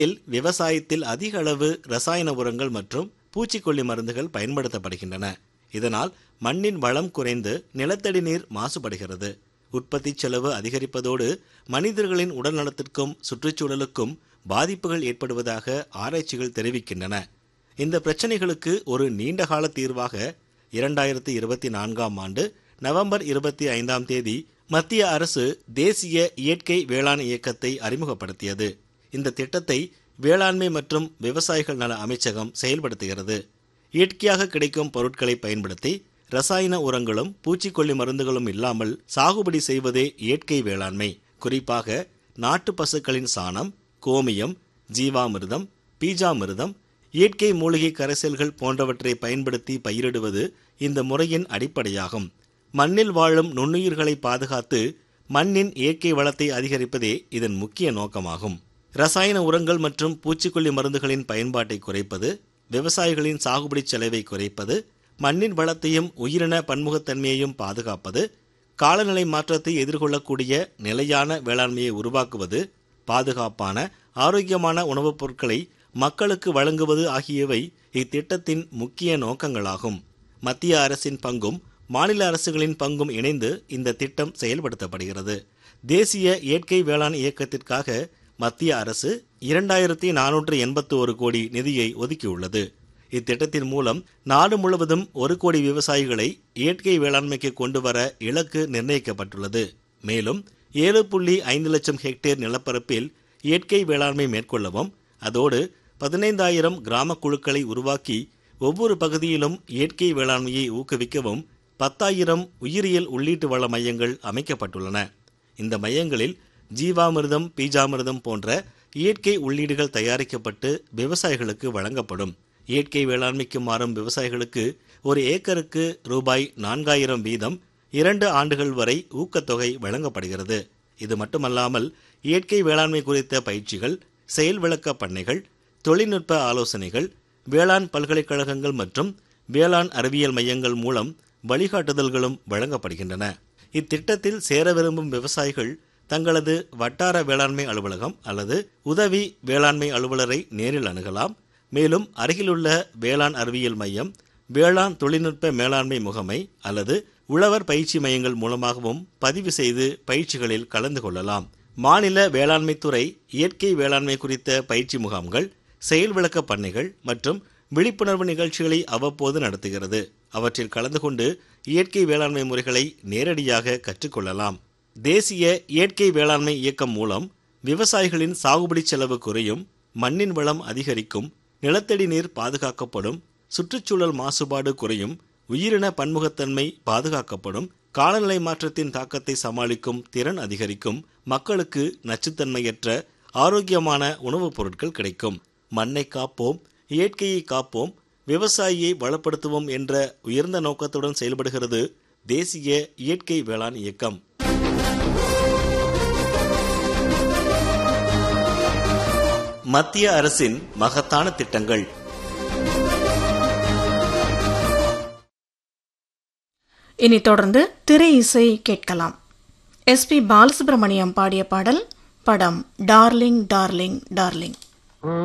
இல் விவசாயத்தில் அதிக அளவு ரசாயன உரங்கள் மற்றும் பூச்சிக்கொல்லி மருந்துகள் பயன்படுத்தப்படுகின்றன இதனால் மண்ணின் வளம் குறைந்து நிலத்தடி நீர் மாசுபடுகிறது உற்பத்தி செலவு அதிகரிப்பதோடு மனிதர்களின் உடல்நலத்திற்கும் சுற்றுச்சூழலுக்கும் பாதிப்புகள் ஏற்படுவதாக ஆராய்ச்சிகள் தெரிவிக்கின்றன இந்த பிரச்சனைகளுக்கு ஒரு நீண்டகால தீர்வாக இரண்டாயிரத்தி இருபத்தி நான்காம் ஆண்டு நவம்பர் இருபத்தி ஐந்தாம் தேதி மத்திய அரசு தேசிய இயற்கை வேளாண் இயக்கத்தை அறிமுகப்படுத்தியது இந்த திட்டத்தை வேளாண்மை மற்றும் விவசாயிகள் நல அமைச்சகம் செயல்படுத்துகிறது இயற்கையாக கிடைக்கும் பொருட்களை பயன்படுத்தி ரசாயன உரங்களும் பூச்சிக்கொல்லி மருந்துகளும் இல்லாமல் சாகுபடி செய்வதே இயற்கை வேளாண்மை குறிப்பாக நாட்டு பசுக்களின் சாணம் கோமியம் ஜீவாமிர்தம் பீஜாமிர்தம் இயற்கை மூலிகை கரைசல்கள் போன்றவற்றை பயன்படுத்தி பயிரிடுவது இந்த முறையின் அடிப்படையாகும் மண்ணில் வாழும் நுண்ணுயிர்களை பாதுகாத்து மண்ணின் இயற்கை வளத்தை அதிகரிப்பதே இதன் முக்கிய நோக்கமாகும் ரசாயன உரங்கள் மற்றும் பூச்சிக்கொல்லி மருந்துகளின் பயன்பாட்டை குறைப்பது விவசாயிகளின் சாகுபடி செலவை குறைப்பது மண்ணின் வளத்தையும் உயிரின பன்முகத்தன்மையையும் பாதுகாப்பது காலநிலை மாற்றத்தை எதிர்கொள்ளக்கூடிய நிலையான வேளாண்மையை உருவாக்குவது பாதுகாப்பான ஆரோக்கியமான உணவுப் பொருட்களை மக்களுக்கு வழங்குவது ஆகியவை இத்திட்டத்தின் முக்கிய நோக்கங்களாகும் மத்திய அரசின் பங்கும் மாநில அரசுகளின் பங்கும் இணைந்து இந்த திட்டம் செயல்படுத்தப்படுகிறது தேசிய இயற்கை வேளாண் இயக்கத்திற்காக மத்திய அரசு இரண்டாயிரத்தி நானூற்று எண்பத்தி ஒரு கோடி நிதியை ஒதுக்கியுள்ளது இத்திட்டத்தின் மூலம் நாடு முழுவதும் ஒரு கோடி விவசாயிகளை இயற்கை வேளாண்மைக்கு கொண்டு வர இலக்கு நிர்ணயிக்கப்பட்டுள்ளது மேலும் ஏழு புள்ளி ஐந்து லட்சம் ஹெக்டேர் நிலப்பரப்பில் இயற்கை வேளாண்மை மேற்கொள்ளவும் அதோடு பதினைந்தாயிரம் கிராம குழுக்களை உருவாக்கி ஒவ்வொரு பகுதியிலும் இயற்கை வேளாண்மையை ஊக்குவிக்கவும் பத்தாயிரம் உயிரியல் உள்ளீட்டு வள மையங்கள் அமைக்கப்பட்டுள்ளன இந்த மையங்களில் ஜீவாமிர்தம் பீஜாமிர்தம் போன்ற இயற்கை உள்ளீடுகள் தயாரிக்கப்பட்டு விவசாயிகளுக்கு வழங்கப்படும் இயற்கை வேளாண்மைக்கு மாறும் விவசாயிகளுக்கு ஒரு ஏக்கருக்கு ரூபாய் நான்காயிரம் வீதம் இரண்டு ஆண்டுகள் வரை ஊக்கத்தொகை வழங்கப்படுகிறது இது மட்டுமல்லாமல் இயற்கை வேளாண்மை குறித்த பயிற்சிகள் செயல் விளக்க பண்ணைகள் தொழில்நுட்ப ஆலோசனைகள் வேளாண் பல்கலைக்கழகங்கள் மற்றும் வேளாண் அறிவியல் மையங்கள் மூலம் வழிகாட்டுதல்களும் வழங்கப்படுகின்றன இத்திட்டத்தில் சேர விரும்பும் விவசாயிகள் தங்களது வட்டார வேளாண்மை அலுவலகம் அல்லது உதவி வேளாண்மை அலுவலரை நேரில் அணுகலாம் மேலும் அருகிலுள்ள வேளாண் அறிவியல் மையம் வேளாண் தொழில்நுட்ப மேலாண்மை முகமை அல்லது உழவர் பயிற்சி மையங்கள் மூலமாகவும் பதிவு செய்து பயிற்சிகளில் கலந்து கொள்ளலாம் மாநில வேளாண்மைத்துறை இயற்கை வேளாண்மை குறித்த பயிற்சி முகாம்கள் செயல் விளக்க பண்ணைகள் மற்றும் விழிப்புணர்வு நிகழ்ச்சிகளை அவ்வப்போது நடத்துகிறது அவற்றில் கலந்து கொண்டு இயற்கை வேளாண்மை முறைகளை நேரடியாக கற்றுக்கொள்ளலாம் தேசிய இயற்கை வேளாண்மை இயக்கம் மூலம் விவசாயிகளின் சாகுபடி செலவு குறையும் மண்ணின் வளம் அதிகரிக்கும் நிலத்தடி நீர் பாதுகாக்கப்படும் சுற்றுச்சூழல் மாசுபாடு குறையும் உயிரின பன்முகத்தன்மை பாதுகாக்கப்படும் காலநிலை மாற்றத்தின் தாக்கத்தை சமாளிக்கும் திறன் அதிகரிக்கும் மக்களுக்கு நச்சுத்தன்மையற்ற ஆரோக்கியமான உணவுப் பொருட்கள் கிடைக்கும் மண்ணை காப்போம் இயற்கையை காப்போம் விவசாயியை வளப்படுத்துவோம் என்ற உயர்ந்த நோக்கத்துடன் செயல்படுகிறது தேசிய இயற்கை வேளாண் இயக்கம் மத்திய அரசின் மகத்தான திட்டங்கள் இனி தொடர்ந்து திரை இசை கேட்கலாம் எஸ்பி பாலசுப்ரமணியம் பாடிய பாடல் படம் டார்லிங் டார்லிங் டார்லிங்